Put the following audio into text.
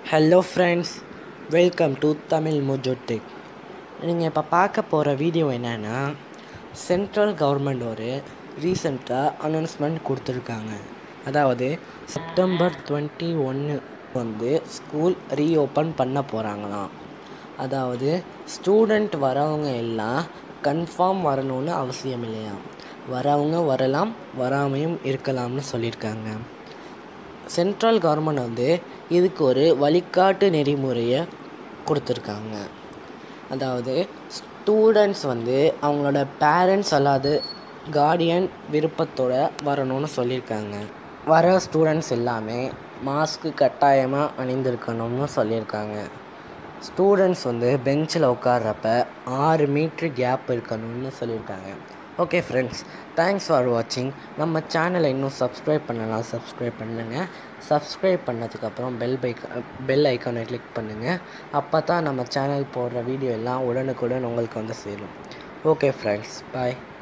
hello friends welcome to Tamil Mujo Tech நீங்கள் இப்போ பார்க்க போகிற வீடியோ என்னென்னா சென்ட்ரல் கவர்மெண்ட் ஒரு ரீசெண்டாக அனௌன்ஸ்மெண்ட் கொடுத்துருக்காங்க அதாவது செப்டம்பர் டுவெண்ட்டி ஒன்று வந்து ஸ்கூல் ரீஓப்பன் பண்ண போகிறாங்களாம் அதாவது ஸ்டூடெண்ட் வரவங்க எல்லாம் கன்ஃபார்ம் வரணும்னு அவசியம் இல்லையா வரவங்க வரலாம் வராமையும் இருக்கலாம்னு சொல்லியிருக்காங்க சென்ட்ரல் கவர்மெண்ட் வந்து இதுக்கு ஒரு வழிகாட்டு நெறிமுறையை கொடுத்துருக்காங்க அதாவது ஸ்டூடெண்ட்ஸ் வந்து அவங்களோட பேரண்ட்ஸ் அல்லாது கார்டியன் விருப்பத்தோட வரணும்னு சொல்லியிருக்காங்க வர ஸ்டூடெண்ட்ஸ் எல்லாமே மாஸ்க்கு கட்டாயமாக அணிந்திருக்கணும்னு சொல்லியிருக்காங்க ஸ்டூடெண்ட்ஸ் வந்து பெஞ்சில் உட்கார்றப்ப ஆறு மீட்ரு கேப் இருக்கணும்னு சொல்லியிருக்காங்க ஓகே ஃப்ரெண்ட்ஸ் தேங்க்ஸ் ஃபார் வாட்சிங் நம்ம சேனலை இன்னும் சப்ஸ்கிரைப் பண்ணலாம் சப்ஸ்கிரைப் பண்ணுங்கள் சப்ஸ்கிரைப் பண்ணதுக்கப்புறம் பெல் பைக் பெல் ஐக்கானை கிளிக் பண்ணுங்கள் அப்போ தான் நம்ம சேனல் போடுற வீடியோ எல்லாம் உடனுக்குடன் உங்களுக்கு வந்து சேரும் ஓகே ஃப்ரெண்ட்ஸ் பாய்